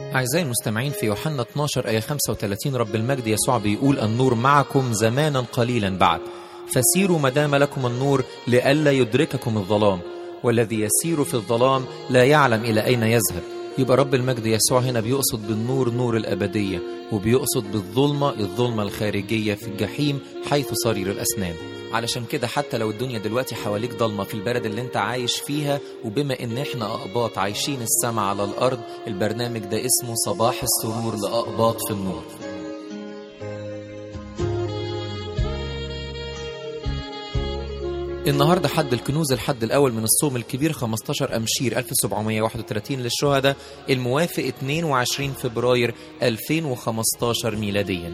أعزائي المستمعين في يوحنا 12 آية 35 رب المجد يسوع بيقول النور معكم زمانا قليلا بعد فسيروا ما دام لكم النور لئلا يدرككم الظلام والذي يسير في الظلام لا يعلم إلى أين يذهب يبقى رب المجد يسوع هنا بيقصد بالنور نور الأبدية وبيقصد بالظلمة الظلمة الخارجية في الجحيم حيث صرير الأسنان علشان كده حتى لو الدنيا دلوقتي حواليك ضلمة في البلد اللي انت عايش فيها وبما ان احنا أقباط عايشين السما على الأرض البرنامج ده اسمه صباح السرور لأقباط في النور النهارده حد الكنوز الحد الاول من الصوم الكبير 15 امشير 1731 للشهداء الموافق 22 فبراير 2015 ميلاديا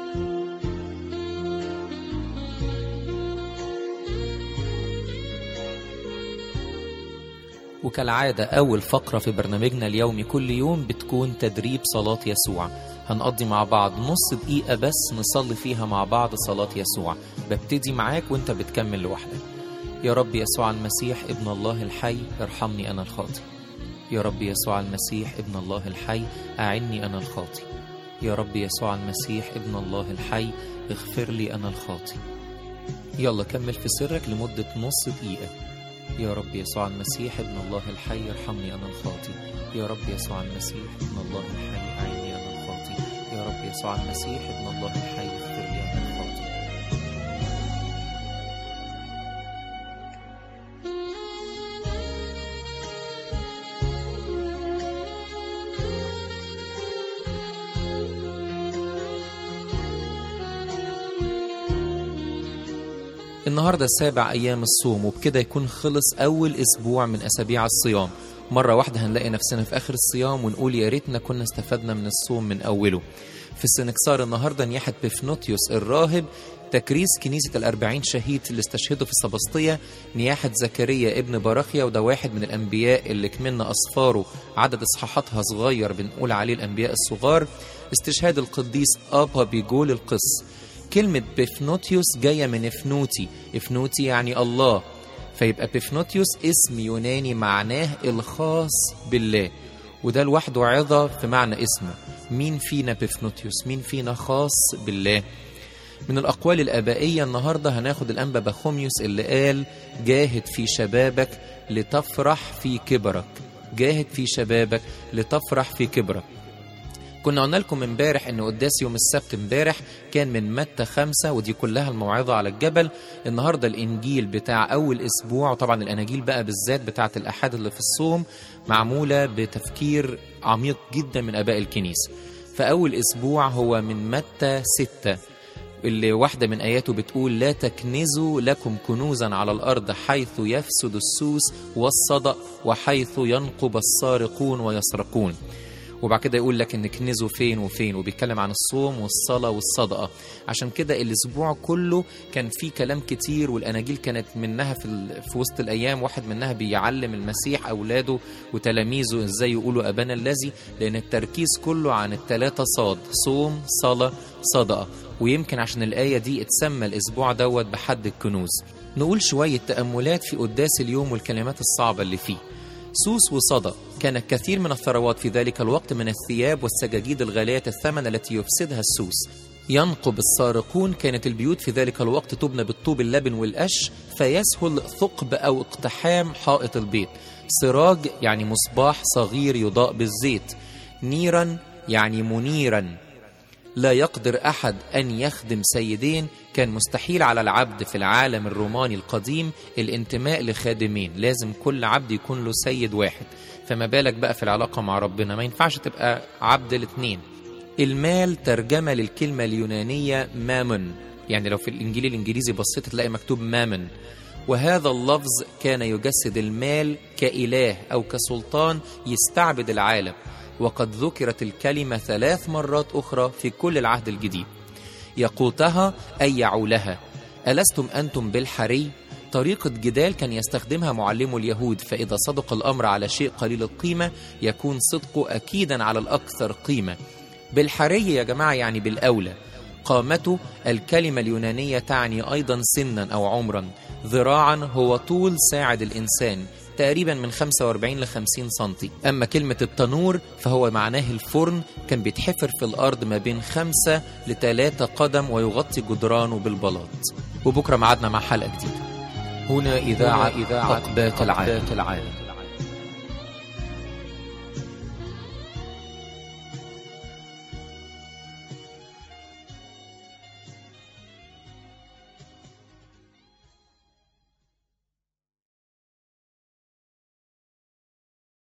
وكالعادة أول فقرة في برنامجنا اليومي كل يوم بتكون تدريب صلاة يسوع هنقضي مع بعض نص دقيقة بس نصلي فيها مع بعض صلاة يسوع ببتدي معاك وانت بتكمل لوحدك يا رب يسوع المسيح ابن الله الحي ارحمني أنا الخاطي يا رب يسوع المسيح ابن الله الحي أعني أنا الخاطي يا رب يسوع المسيح ابن الله الحي اغفر لي أنا الخاطي يلا كمل في سرك لمدة نص دقيقة يا رب يسوع المسيح ابن الله الحي ارحمني أنا الخاطي يا رب يسوع المسيح ابن الله الحي أعني أنا الخاطي يا رب يسوع المسيح ابن الله الحي اغفر لي أنا الخاطي النهاردة سابع أيام الصوم وبكده يكون خلص أول أسبوع من أسابيع الصيام مرة واحدة هنلاقي نفسنا في آخر الصيام ونقول يا ريتنا كنا استفدنا من الصوم من أوله في السنكسار النهاردة نياحة بفنوتيوس الراهب تكريس كنيسة الأربعين شهيد اللي استشهدوا في السبسطية نياحة زكريا ابن براخيا وده واحد من الأنبياء اللي كملنا أصفاره عدد إصحاحاتها صغير بنقول عليه الأنبياء الصغار استشهاد القديس أبا بيجول القس كلمة بفنوتيوس جاية من افنوتي افنوتي يعني الله فيبقى بفنوتيوس اسم يوناني معناه الخاص بالله وده لوحده عظة في معنى اسمه مين فينا بفنوتيوس مين فينا خاص بالله من الأقوال الآبائية النهاردة هناخد الأنبا بخوميوس اللي قال جاهد في شبابك لتفرح في كبرك جاهد في شبابك لتفرح في كبرك كنا قلنا لكم امبارح ان قداس يوم السبت امبارح كان من متى خمسة ودي كلها الموعظة على الجبل النهاردة الانجيل بتاع اول اسبوع وطبعا الاناجيل بقى بالذات بتاعة الاحاد اللي في الصوم معمولة بتفكير عميق جدا من اباء الكنيسة فاول اسبوع هو من متى ستة اللي واحدة من آياته بتقول لا تكنزوا لكم كنوزا على الأرض حيث يفسد السوس والصدأ وحيث ينقب السارقون ويسرقون وبعد كده يقول لك ان كنزوا فين وفين وبيتكلم عن الصوم والصلاه والصدقه عشان كده الاسبوع كله كان فيه كلام كتير والاناجيل كانت منها في ال... في وسط الايام واحد منها بيعلم المسيح اولاده وتلاميذه ازاي يقولوا ابانا الذي لان التركيز كله عن الثلاثه صاد صوم صلاه صدقه ويمكن عشان الايه دي اتسمى الاسبوع دوت بحد الكنوز نقول شويه تاملات في قداس اليوم والكلمات الصعبه اللي فيه سوس وصدى كان كثير من الثروات في ذلك الوقت من الثياب والسجاجيد الغالية الثمن التي يفسدها السوس ينقب السارقون كانت البيوت في ذلك الوقت تبنى بالطوب اللبن والقش فيسهل ثقب أو اقتحام حائط البيت سراج يعني مصباح صغير يضاء بالزيت نيرا يعني منيرا لا يقدر احد ان يخدم سيدين كان مستحيل على العبد في العالم الروماني القديم الانتماء لخادمين لازم كل عبد يكون له سيد واحد فما بالك بقى في العلاقه مع ربنا ما ينفعش تبقى عبد الاثنين المال ترجمه للكلمه اليونانيه مامون يعني لو في الانجيل الانجليزي بصيت تلاقي مكتوب مامون وهذا اللفظ كان يجسد المال كاله او كسلطان يستعبد العالم وقد ذكرت الكلمة ثلاث مرات أخرى في كل العهد الجديد يقوتها أي يعولها ألستم أنتم بالحري طريقة جدال كان يستخدمها معلمو اليهود فإذا صدق الأمر على شيء قليل القيمة يكون صدقه أكيدا على الأكثر قيمة بالحري يا جماعة يعني بالأولى قامته الكلمة اليونانية تعني أيضا سنا أو عمرا ذراعا هو طول ساعد الإنسان تقريبا من 45 ل 50 سنتي أما كلمة التنور فهو معناه الفرن كان بيتحفر في الأرض ما بين خمسة لتلاتة قدم ويغطي جدرانه بالبلاط وبكرة معادنا مع حلقة جديدة هنا إذاعة إذاعة أقبات العالم